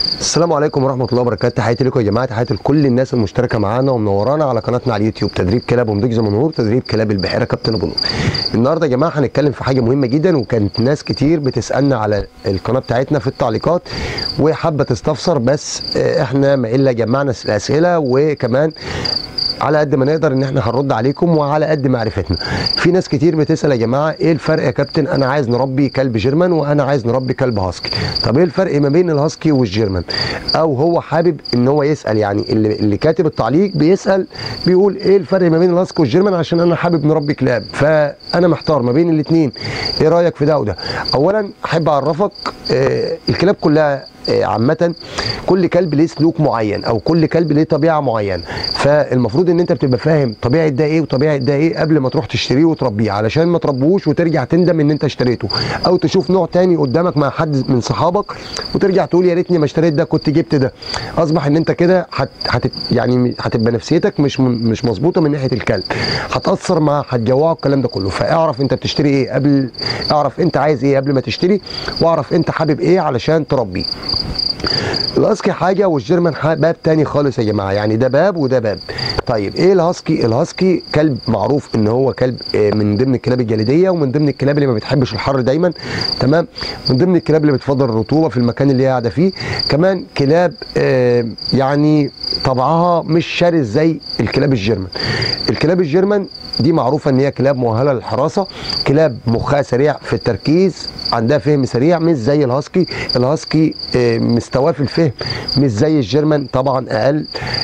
السلام عليكم ورحمه الله وبركاته تحياتي لكم يا جماعه تحياتي لكل الناس المشتركه معانا ومنورانا على قناتنا على اليوتيوب تدريب كلاب ومضيق زي نور تدريب كلاب البحيره كابتن ابو نور النهارده يا جماعه هنتكلم في حاجه مهمه جدا وكانت ناس كتير بتسالنا على القناه بتاعتنا في التعليقات وحابه تستفسر بس آه، احنا ما الا جمعنا الاسئله وكمان على قد ما نقدر ان احنا هنرد عليكم وعلى قد معرفتنا في ناس كتير بتسال يا جماعه ايه الفرق يا كابتن انا عايز نربي كلب جيرمان وانا عايز نربي كلب هاسكي طب ايه الفرق ما بين الهاسكي والجيرمان او هو حابب ان هو يسال يعني اللي, اللي كاتب التعليق بيسال بيقول ايه الفرق ما بين الهاسكي والجيرمان عشان انا حابب نربي كلاب فانا محتار ما بين الاثنين ايه رايك في ده وده اولا احب اعرفك آه الكلاب كلها آه، عامة كل كلب ليه سلوك معين او كل كلب ليه طبيعة معينة فالمفروض ان انت بتبقى فاهم طبيعة ده ايه وطبيعة ده ايه قبل ما تروح تشتريه وتربيه علشان ما تربوش وترجع تندم ان انت اشتريته او تشوف نوع تاني قدامك مع حد من صحابك وترجع تقول يا ريتني ما اشتريت ده كنت جبت ده اصبح ان انت كده هت... هت... يعني هتبقى نفسيتك مش م... مش مظبوطة من ناحية الكلب هتأثر معاه هتجوعه الكلام ده كله فاعرف انت بتشتري ايه قبل اعرف انت عايز ايه قبل ما تشتري واعرف انت حابب ايه علشان تربيه الهاسكي حاجه والجيرمان ح- باب تاني خالص يا جماعه يعني ده باب وده باب طيب ايه الهاسكي الهاسكي كلب معروف ان هو كلب آه، من ضمن الكلاب الجليديه ومن ضمن الكلاب اللي ما بتحبش الحر دايما تمام من ضمن الكلاب اللي بتفضل الرطوبه في المكان اللي هي قاعده فيه كمان كلاب آه، يعني طبعها مش شرس زي الكلاب الجيرمان الكلاب الجيرمان دي معروفه ان هي كلاب مؤهله للحراسه كلاب مخها سريع في التركيز عندها فهم سريع مش زي الهاسكي الهاسكي آه، مستواه في الفهم مش زي الجيرمان طبعا اقل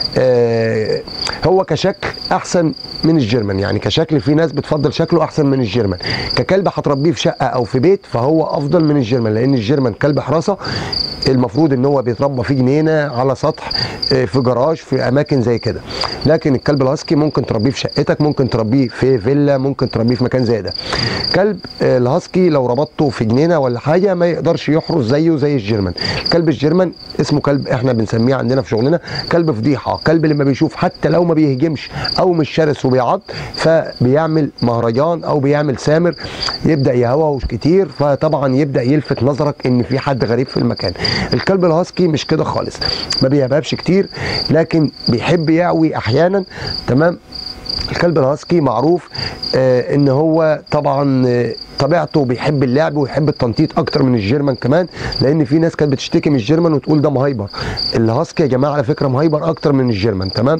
آه، هو كشكل احسن من الجيرمان يعني كشكل في ناس بتفضل شكله احسن من الجيرمان ككلب هتربيه في شقه او في بيت فهو افضل من الجيرمان لان الجيرمان كلب حراسه المفروض ان هو بيتربى في جنينه على سطح آه، في جراج في اماكن زي كده لكن الكلب الهاسكي ممكن تربيه في شقتك ممكن تربيه في فيلا ممكن تربيه في مكان زي ده كلب آه، الهاسكي لو ربطته في جنينه ولا حاجه ما يقدرش يحرس زيه زي الجيرمان كلب الجيرمان اسمه كلب احنا بنسميه عندنا في شغلنا كلب فضيحه كلب لما بيشوف حتى لو ما بيهجمش او مش شرس وبيعض فبيعمل مهرجان او بيعمل سامر يبدا يهوهوش كتير فطبعا يبدا يلفت نظرك ان في حد غريب في المكان الكلب الهاسكي مش كده خالص ما بيهبهبش كتير لكن بيحب يعوي احيانا تمام الكلب الهاسكي معروف آه ان هو طبعا آه طبيعته بيحب اللعب ويحب التنطيط اكتر من الجيرمان كمان لان في ناس كانت بتشتكي من الجيرمان وتقول ده مهايبر الهاسكي يا جماعه على فكره مهايبر اكتر من الجيرمان تمام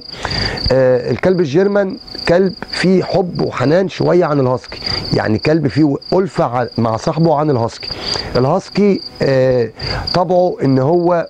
آه الكلب الجيرمان كلب فيه حب وحنان شويه عن الهاسكي يعني كلب فيه ألفة ع- مع صاحبه عن الهاسكي الهاسكي آه طبعه ان هو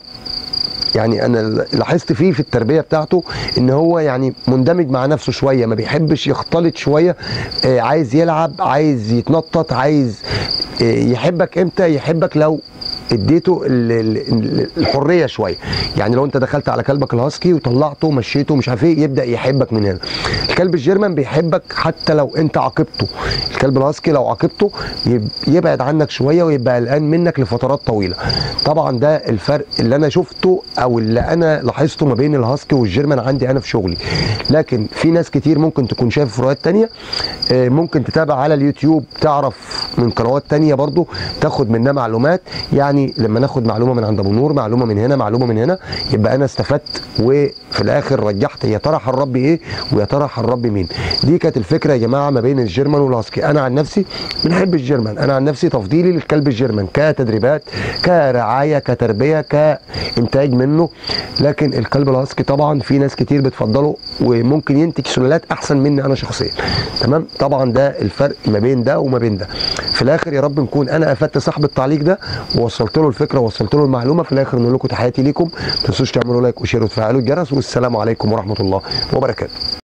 يعني انا لاحظت فيه في التربيه بتاعته ان هو يعني مندمج مع نفسه شويه ما بيحبش يختلط شويه آه، عايز يلعب عايز يتنطط عايز آه، يحبك امتى يحبك لو اديته ال- ال- ال- الحريه شويه يعني لو انت دخلت على كلبك الهاسكي وطلعته ومشيته مش عارف ايه يبدا يحبك من هنا الكلب الجيرمان بيحبك حتى لو انت عاقبته الكلب الهاسكي لو عاقبته يب- يبعد عنك شويه ويبقى قلقان منك لفترات طويله طبعا ده الفرق اللي انا شفته او اللي انا لاحظته ما بين الهاسكي والجيرمان عندي انا في شغلي لكن في ناس كتير ممكن تكون شايف فروقات تانية آه، ممكن تتابع على اليوتيوب تعرف من قنوات تانية برضو تاخد منها معلومات يعني لما ناخد معلومه من عند ابو نور معلومه من هنا معلومه من هنا يبقى انا استفدت وفي الاخر رجحت يا ترى هنربي ايه ويا ترى هنربي مين دي كانت الفكره يا جماعه ما بين الجيرمان والهاسكي انا عن نفسي بنحب الجيرمان انا عن نفسي تفضيلي للكلب الجيرمان كتدريبات كرعايه كتربيه كانتاج منه لكن الكلب الهاسكي طبعا في ناس كتير بتفضله وممكن ينتج سلالات احسن مني انا شخصيا تمام طبعا ده الفرق ما بين ده وما بين ده في الاخر يا رب نكون انا افدت صاحب التعليق ده ووصلت له الفكره ووصلت له المعلومه في الاخر نقول لكم تحياتي ليكم ما تنسوش تعملوا لايك وشير وتفعلوا الجرس والسلام عليكم ورحمه الله وبركاته